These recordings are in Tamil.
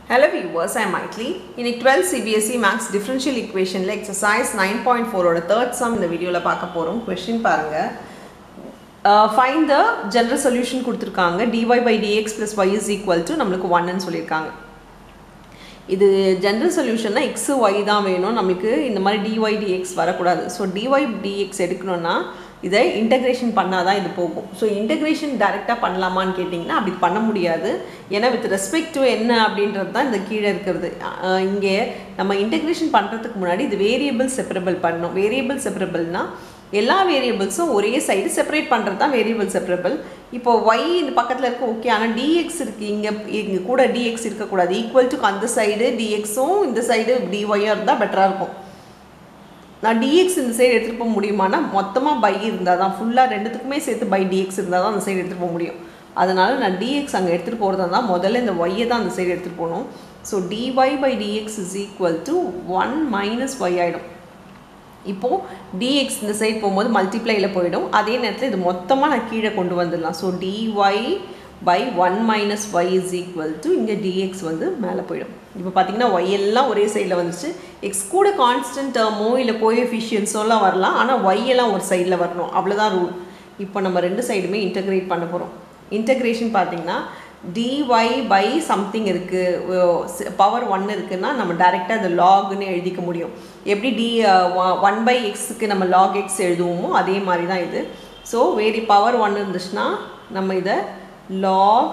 Hello viewers, I am Maitli. இன்னைக்கு 12 CBSE Max Differential Equationல exercise 9.4 ஓட third sum இந்த வீடியோவில் பார்க்க போகிறோம் கொஸ்டின் பாருங்க ஃபைன் த ஜென்ரல் சொல்யூஷன் கொடுத்துருக்காங்க dy by dx plus y is equal to நம்மளுக்கு ஒன்னு சொல்லியிருக்காங்க இது ஜென்ரல் சொல்யூஷன்னா எக்ஸு ஒய் தான் வேணும் நம்மளுக்கு இந்த மாதிரி டிஒய் டிஎக்ஸ் வரக்கூடாது ஸோ டிஒய் டிஎக்ஸ் எடுக்கணும்னா இதை இன்டகிரேஷன் பண்ணால் தான் இது போகும் ஸோ இன்டகிரேஷன் டைரெக்டாக பண்ணலாமான்னு கேட்டிங்கன்னா அப்படி பண்ண முடியாது ஏன்னா வித் ரெஸ்பெக்ட் டு என்ன அப்படின்றது தான் இந்த கீழே இருக்கிறது அஹ் இங்கே நம்ம இன்டகிரேஷன் பண்ணுறதுக்கு முன்னாடி இது வேரியபிள் செப்பரபிள் பண்ணணும் வேரியபிள் செப்பரபிள்னால் எல்லா வேரியபிள்ஸும் ஒரே சைடு செப்பரேட் பண்ணுறது தான் வேரியபிள் செப்பரபிள் இப்போ ஒய் இந்த பக்கத்தில் இருக்க ஓகே ஆனால் டிஎக்ஸ் இருக்குது இங்கே இங்கே கூட டிஎக்ஸ் இருக்கக்கூடாது ஈக்குவல் டு அந்த சைடு டிஎக்ஸும் இந்த சைடு டிஒய்யும் இருந்தால் பெட்டராக இருக்கும் நான் டிஎக்ஸ் இந்த சைடு எடுத்துகிட்டு போக முடியுமானா மொத்தமாக பை இருந்தால் தான் ஃபுல்லாக ரெண்டுத்துக்குமே சேர்த்து பை டிஎக்ஸ் இருந்தால் தான் அந்த சைடு எடுத்துகிட்டு போக முடியும் அதனால் நான் டிஎக்ஸ் அங்கே எடுத்துகிட்டு போகிறதா தான் முதல்ல இந்த ஒய்யை தான் அந்த சைடு எடுத்துகிட்டு போகணும் so dy by dx is equal to one minus y ஆகிடும் இப்போது டிஎக்ஸ் இந்த சைடு போகும்போது மல்டிப்ளையில் போயிடும் அதே நேரத்தில் இது மொத்தமாக நான் கீழே கொண்டு வந்துடலாம் so dy by one minus y is equal to இங்கே டிஎக்ஸ் வந்து மேலே போயிடும் இப்போ பார்த்தீங்கன்னா ஒய் எல்லாம் ஒரே சைடில் வந்துச்சு எக்ஸ் கூட கான்ஸ்டன்ட் டேர்மோ இல்லை கோஎஃபிஷியன்ஸோலாம் வரலாம் ஆனால் ஒய் எல்லாம் ஒரு சைடில் வரணும் அவ்வளோதான் ரூல் இப்போ நம்ம ரெண்டு சைடுமே இன்டகிரேட் பண்ண போகிறோம் இன்டகிரேஷன் பார்த்தீங்கன்னா dy பை சம்திங் இருக்குது பவர் ஒன் இருக்குன்னா நம்ம டைரெக்டாக அது லாக்னு எழுதிக்க முடியும் எப்படி டி ஒன் பை எக்ஸுக்கு நம்ம லாக் எக்ஸ் எழுதுவோமோ அதே மாதிரி தான் இது ஸோ வேரி பவர் ஒன் இருந்துச்சுன்னா நம்ம இதை லாக்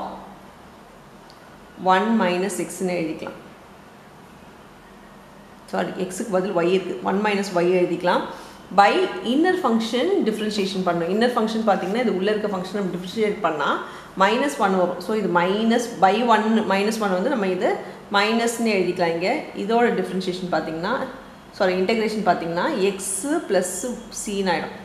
ஒன் மைனஸ் எக்ஸ்னு எழுதிக்கலாம் சாரி எக்ஸுக்கு பதில் ஒய் இருக்குது ஒன் மைனஸ் ஒய் எழுதிக்கலாம் பை இன்னர் ஃபங்க்ஷன் டிஃப்ரென்ஷியேஷன் பண்ணணும் இன்னர் ஃபங்க்ஷன் பார்த்தீங்கன்னா இது உள்ளே இருக்க ஃபங்க்ஷன் நம்ம டிஃப்ரென்ஷியேட் பண்ணால் மைனஸ் ஒன் வரும் ஸோ இது minus by one minus one வந்து நம்ம இது மைனஸ்னு எழுதிக்கலாம் இங்கே இதோட டிஃப்ரென்ஷியேஷன் பார்த்தீங்கன்னா சாரி இன்டகிரேஷன் பார்த்தீங்கன்னா எக்ஸு ப்ளஸ்ஸு சின்னு ஆகிடும்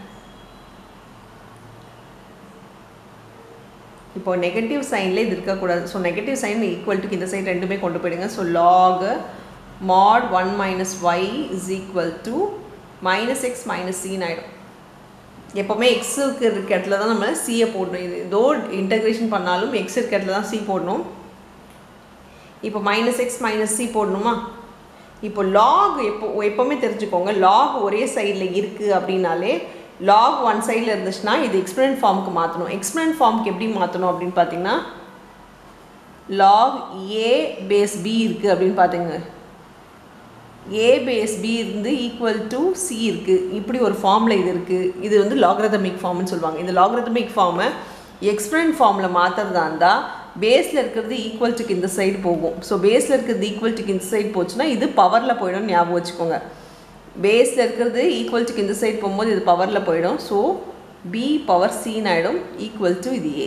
இப்போ நெகட்டிவ் சைனில் இது இருக்கக்கூடாது so negative sign equal to இந்த சைடு ரெண்டுமே கொண்டு போயிடுங்க so log mod one minus y is equal to minus x minus சின்னு ஆகிடும் எப்போவுமே எக்ஸுக்கு இருக்க இடத்துல தான் நம்ம சியை போடணும் இது இதோ இன்டகிரேஷன் பண்ணாலும் எக்ஸ் இருக்க இடத்துல தான் சி போடணும் இப்போ மைனஸ் எக்ஸ் மைனஸ் சி போடணுமா இப்போ லாக் எப்போ எப்போவுமே தெரிஞ்சுக்கோங்க லாக் ஒரே சைடில் இருக்குது அப்படின்னாலே லாக் ஒன் சைடில் இருந்துச்சுன்னா இது எக்ஸ்பிரண்ட் ஃபார்முக்கு மாற்றணும் எக்ஸ்பிரண்ட் ஃபார்முக்கு எப்படி மாற்றணும் அப்படின்னு பார்த்தீங்கன்னா லாக் ஏ பேஸ் பி இருக்குது அப்படின்னு பார்த்துங்க ஏ பேஸ் பி இருந்து ஈக்குவல் டு சி இருக்குது இப்படி ஒரு ஃபார்மில் இது இருக்குது இது வந்து லாக்ரதமிக் ஃபார்ம்னு சொல்லுவாங்க இந்த லாக்ரதமிக் ஃபார்மை எக்ஸ்பிரண்ட் ஃபார்மில் மாற்றுறதா இருந்தால் பேஸில் இருக்கிறது ஈக்குவல் டுக்கு இந்த சைடு போகும் ஸோ பேஸில் இருக்கிறது ஈக்குவல் டுக்கு இந்த சைடு போச்சுன்னா இது பவரில் போயிடும் ஞாபகம் வச்சுக்கோங்க பேஸில் இருக்கிறது ஈக்குவல் டுக்கு இந்த சைடு போகும்போது இது பவரில் போயிடும் ஸோ பி பவர் சின்னு ஆகிடும் ஈக்குவல் டு இது ஏ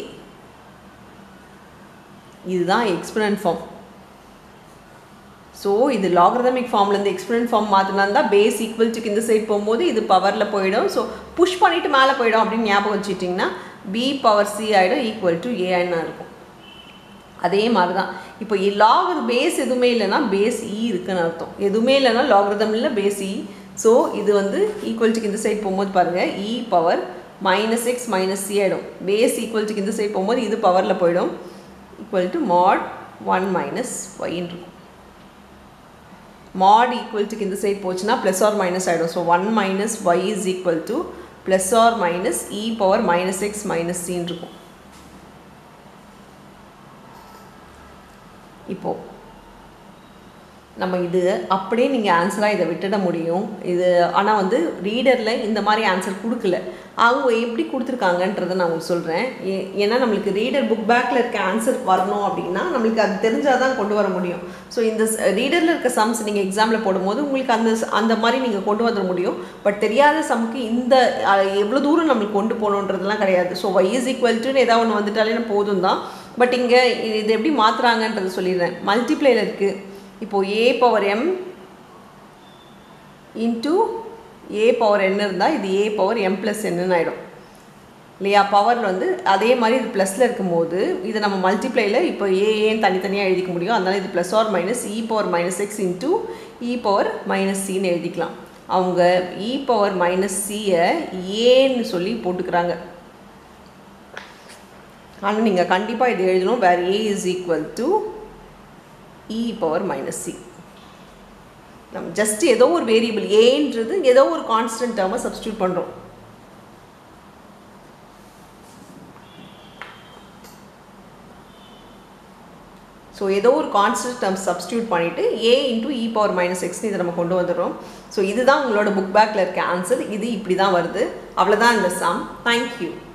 இதுதான் எக்ஸ்பிரண்ட் ஃபார்ம் ஸோ இது லாக்ரதமிக் ஃபார்ம்லேருந்து எக்ஸ்பிரண்ட் ஃபார்ம் மாற்றினா இருந்தால் பேஸ் ஈக்குவல் டுக்கு இந்த சைடு போகும்போது இது பவரில் போயிடும் ஸோ புஷ் பண்ணிவிட்டு மேலே போயிடும் அப்படின்னு ஞாபகம் வச்சுட்டிங்கன்னா பி பவர் சி ஆகிடும் ஈக்குவல் டு ஏன்னு இருக்கும் அதே மாதிரி தான் இப்போ லாக் பேஸ் எதுவுமே இல்லைன்னா பேஸ் இ இருக்குன்னு அர்த்தம் எதுவுமே இல்லைன்னா லாக்ரதம் இல்லை பேஸ் இ ஸோ இது வந்து ஈக்குவல் டுக்கு இந்த சைடு போகும்போது பாருங்கள் e power minus x minus c ஆகிடும் பேஸ் ஈக்குவல் டுக்கு இந்த சைடு போகும்போது இது பவரில் போயிடும் equal to mod one minus ஒய்ன்னு இருக்கும் mod equal to இந்த சைடு போச்சுன்னா ப்ளஸ் ஆர் மைனஸ் ஆகிடும் so one minus y is equal to plus or minus e power minus x minus சின்னு இருக்கும் இப்போது நம்ம இது அப்படியே நீங்கள் ஆன்சராக இதை விட்டுட முடியும் இது ஆனால் வந்து ரீடரில் இந்த மாதிரி ஆன்சர் கொடுக்கல அவங்க எப்படி கொடுத்துருக்காங்கன்றதை நான் உங்களுக்கு சொல்கிறேன் ஏ ஏன்னா நம்மளுக்கு ரீடர் புக் பேக்கில் இருக்க ஆன்சர் வரணும் அப்படின்னா நம்மளுக்கு அது தெரிஞ்சால் தான் கொண்டு வர முடியும் ஸோ இந்த ரீடரில் இருக்க சம்ஸ் நீங்கள் எக்ஸாமில் போடும்போது உங்களுக்கு அந்த அந்த மாதிரி நீங்கள் கொண்டு வர முடியும் பட் தெரியாத சம்க்கு இந்த எவ்வளோ தூரம் நம்மளுக்கு கொண்டு போகணுன்றதுலாம் கிடையாது ஸோ ஒய் இஸ் ஈக்குவல் டுன்னு ஏதாவது ஒன்று வந்துட்டாலே போதும் தான் பட் இங்கே இது எப்படி மாற்றுறாங்கன்றது சொல்லிடுறேன் மல்டிப்ளேயில் இருக்குது இப்போது a power m into a power என்ன இருந்தால் இது ஏ பவர் எம் ப்ளஸ் என்னன்னு ஆகிடும் இல்லையா பவர் வந்து அதே மாதிரி இது ப்ளஸில் இருக்கும்போது இதை நம்ம மல்டிப்ளையில் இப்போ ஏ ஏன்னு தனித்தனியாக எழுதிக்க முடியும் அதனால் இது plus or minus e power minus x into e power minus சின்னு எழுதிக்கலாம் அவங்க இ பவர் மைனஸ் சியை ஏன்னு சொல்லி போட்டுக்கிறாங்க ஆனால் நீங்கள் கண்டிப்பாக இது எழுதணும் where a is equal to e power minus c நம்ம ஜஸ்ட் ஏதோ ஒரு வேரியபிள் ஏன்றது ஏதோ ஒரு கான்ஸ்டன்ட் டேர்மை சப்ஸ்டியூட் பண்ணுறோம் ஸோ ஏதோ ஒரு கான்ஸ்டன்ட் டேர்ம் சப்ஸ்டியூட் பண்ணிவிட்டு a into e power minus எக்ஸ்னு இதை நம்ம கொண்டு வந்துடுறோம் ஸோ இதுதான் உங்களோட புக் பேக்கில் இருக்க ஆன்சர் இது இப்படி தான் வருது அவ்வளோதான் இந்த சம் தேங்க்யூ